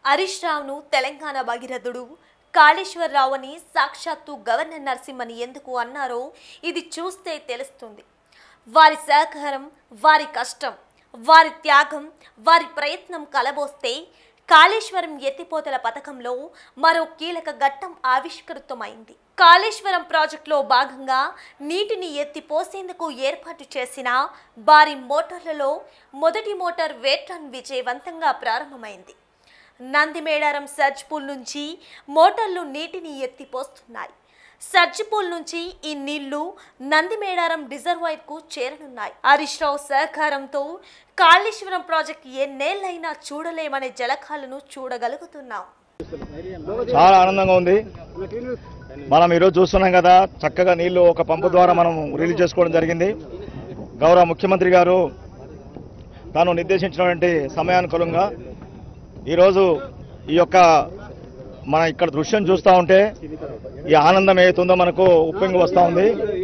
హరీష్ రావును తెలంగాణ భగీరథుడు కాళేశ్వరరావు అని సాక్షాత్తు గవర్నర్ నరసింహన్ ఎందుకు అన్నారో ఇది చూస్తే తెలుస్తుంది వారి సహకారం వారి కష్టం వారి త్యాగం వారి ప్రయత్నం కలబోస్తే కాళేశ్వరం ఎత్తిపోతల పథకంలో మరో కీలక ఘట్టం ఆవిష్కృతమైంది కాళేశ్వరం ప్రాజెక్టులో భాగంగా నీటిని ఎత్తిపోసేందుకు ఏర్పాటు చేసిన భారీ మోటార్లలో మొదటి మోటార్ వేట్రన్ విజయవంతంగా ప్రారంభమైంది నందిమేడారం సర్జ్పూల్ నుంచి మోటార్లు నీటిని ఎత్తిపోస్తున్నాయి సర్జిపూల్ నుంచి ఈ నీళ్లు నందిమేడారం రిజర్వాయర్కు చేరనున్నాయి హరీష్ రావు సహకారంతో కాళేశ్వరం ప్రాజెక్టు ఎన్నేళ్లైనా చూడలేమనే జలకాలను చూడగలుగుతున్నాం చాలా ఆనందంగా ఉంది మనం ఈరోజు చూస్తున్నాం కదా చక్కగా నీళ్లు ఒక పంపు ద్వారా మనం రిలీజ్ చేసుకోవడం జరిగింది గౌరవ ముఖ్యమంత్రి గారు తాను నిర్దేశించినటువంటి సమయానుకూలంగా ఈరోజు ఈ యొక్క మన ఇక్కడ దృశ్యం చూస్తూ ఉంటే ఈ ఆనందం ఏతుందో మనకు ఉప్పొంగి వస్తూ ఉంది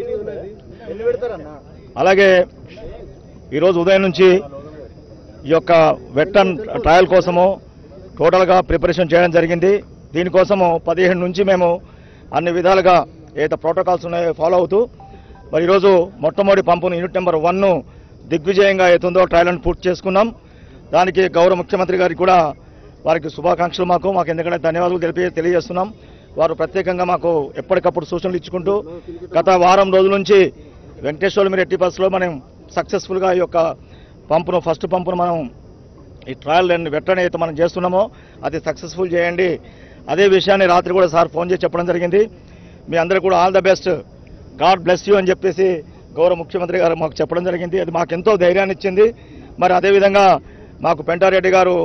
అలాగే ఈరోజు ఉదయం నుంచి ఈ యొక్క వెట్టన్ ట్రయల్ కోసము టోటల్గా ప్రిపరేషన్ చేయడం జరిగింది దీనికోసము పదిహేను నుంచి మేము అన్ని విధాలుగా ఏదైతే ప్రోటోకాల్స్ ఉన్నాయో ఫాలో అవుతూ మరి ఈరోజు మొట్టమొదటి పంపును యూనిట్ నెంబర్ వన్ను దిగ్విజయంగా అవుతుందో ట్రయల్ని పూర్తి చేసుకున్నాం దానికి గౌరవ ముఖ్యమంత్రి గారికి కూడా వారికి శుభాకాంక్షలు మాకు మాకు ఎందుకంటే ధన్యవాదాలు తెలిపి తెలియజేస్తున్నాం వారు ప్రత్యేకంగా మాకు ఎప్పటికప్పుడు సూచనలు ఇచ్చుకుంటూ గత వారం రోజుల నుంచి వెంకటేశ్వర మీరు ఎట్టి బస్సులో మనం సక్సెస్ఫుల్గా ఈ యొక్క పంపును ఫస్ట్ పంపును మనం ఈ ట్రయల్ వెట్టని అయితే మనం చేస్తున్నామో అది సక్సెస్ఫుల్ చేయండి అదే విషయాన్ని రాత్రి కూడా సార్ ఫోన్ చేసి చెప్పడం జరిగింది మీ అందరూ కూడా all the best God bless you అని చెప్పేసి గౌరవ ముఖ్యమంత్రి గారు మాకు చెప్పడం జరిగింది అది మాకు ఎంతో ధైర్యాన్ని ఇచ్చింది మరి అదేవిధంగా మాకు పెంటారెడ్డి గారు